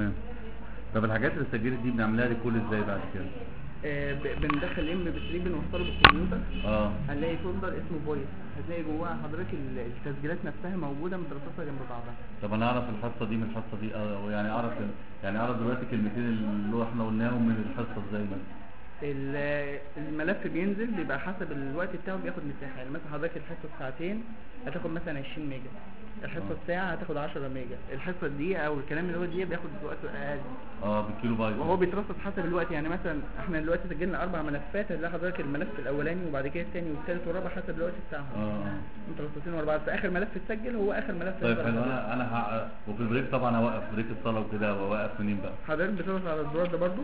تمام طب الحاجات اللي اتسجلت دي بنعملها ريكول ازاي بعد كده آه، ب- بندخل ام بي 3 بنوصله بالكمبيوتر اه هنلاقي فولدر اسمه فويس هتلاقي جواه حضرتك ال- التسجيلات نفسها موجوده مترصصه جنب بعضها طب انا اعرف الحصه دي من الحصه دي اه يعني اعرف يعني اعرف دلوقتي كلمتين اللي احنا قلناهم من الحصه ازاي مثلا ال- الملف بينزل بيبقى حسب الوقت بتاعه بياخد مساحه يعني مثلا حضرتك الحصه ساعتين هتاخد مثلا 20 ميجا الحصه آه. الساعه هتاخد 10 ميجا الحصه الدقيقه او الكلام اللي هو الدقيقه بياخد وقت اقل اه بالكيلو بايت وهو بيترصص حسب الوقت يعني مثلا احنا دلوقتي سجلنا اربع ملفات هتلاقي حضرتك الملف الاولاني وبعد كده الثاني والثالث والرابع حسب الوقت بتاعهم اه اه مترصصين ورا بعض فاخر ملف اتسجل هو اخر ملف طيب هيظهر حلو لحضرتك. انا انا ه... وفي البريك طبعا هوقف بريك الصلاه وكده واوقف منين بقى حضرتك بتضغط على الزرار ده برضو